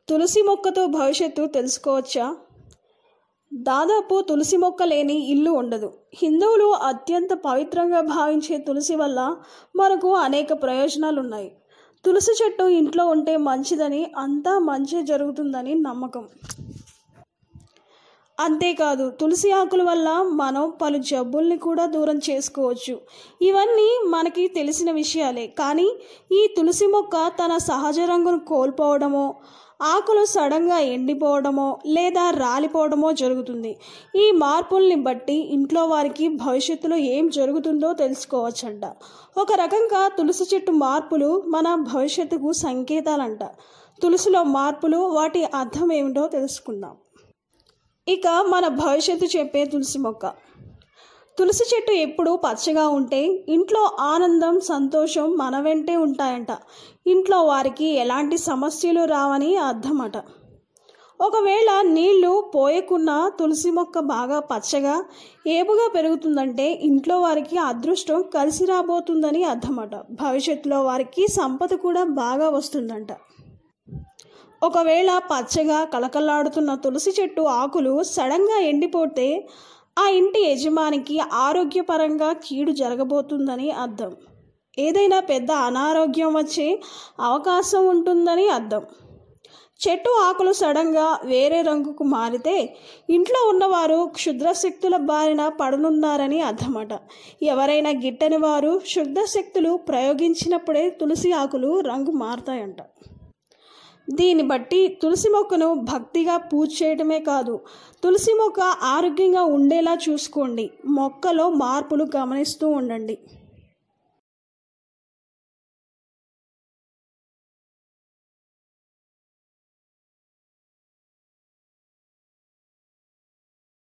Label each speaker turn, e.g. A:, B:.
A: తులసి మొక్కతో భవిష్యత్తు తెలుసుకోవచ్చా దాదాపు తులసి మొక్క లేని ఇల్లు ఉండదు హిందువులు అత్యంత పవిత్రంగా భావించే తులసి వల్ల మనకు అనేక ప్రయోజనాలు ఉన్నాయి తులసి చెట్టు ఇంట్లో ఉంటే మంచిదని అంతా మంచి జరుగుతుందని నమ్మకం అంతేకాదు తులసి ఆకుల వల్ల మనం పలు జబ్బుల్ని కూడా దూరం చేసుకోవచ్చు ఇవన్నీ మనకి తెలిసిన విషయాలే కానీ ఈ తులసి మొక్క తన సహజ రంగును కోల్పోవడమో ఆకులు సడన్గా ఎండిపోవడమో లేదా రాలిపోవడమో జరుగుతుంది ఈ మార్పుల్ని బట్టి ఇంట్లో వారికి భవిష్యత్తులో ఏం జరుగుతుందో తెలుసుకోవచ్చంట ఒక రకంగా తులసి చెట్టు మార్పులు మన భవిష్యత్తుకు సంకేతాలంట తులసిలో మార్పులు వాటి అర్థం ఏమిటో తెలుసుకుందాం ఇక మన భవిష్యత్తు చెప్పే తులసి మొక్క తులసి చెట్టు ఎప్పుడు పచ్చగా ఉంటే ఇంట్లో ఆనందం సంతోషం మన వెంటే ఉంటాయంట ఇంట్లో వారికి ఎలాంటి సమస్యలు రావని అర్థమట ఒకవేళ నీళ్లు పోయకున్నా తులసి మొక్క బాగా పచ్చగా ఏపుగా పెరుగుతుందంటే ఇంట్లో వారికి అదృష్టం కలిసి రాబోతుందని అర్థమట భవిష్యత్తులో వారికి సంపద కూడా బాగా వస్తుందంట ఒకవేళ పచ్చగా కళకళలాడుతున్న తులసి చెట్టు ఆకులు సడన్గా ఎండిపోతే ఆ ఇంటి యజమానికి ఆరోగ్యపరంగా కీడు జరగబోతుందని అర్థం ఏదైనా పెద్ద అనారోగ్యం వచ్చే అవకాశం ఉంటుందని అర్థం చెట్టు ఆకులు సడన్గా వేరే రంగుకు మారితే ఇంట్లో ఉన్నవారు క్షుద్రశక్తుల బారిన పడనున్నారని అర్థమట ఎవరైనా గిట్టని వారు శుద్ధశక్తులు ప్రయోగించినప్పుడే తులసి ఆకులు రంగు మారుతాయంట దీన్ని బట్టి తులసి మొక్కను భక్తిగా పూజ చేయడమే కాదు తులసి మొక్క ఆరోగ్యంగా ఉండేలా చూసుకోండి మొక్కలో మార్పులు గమనిస్తూ ఉండండి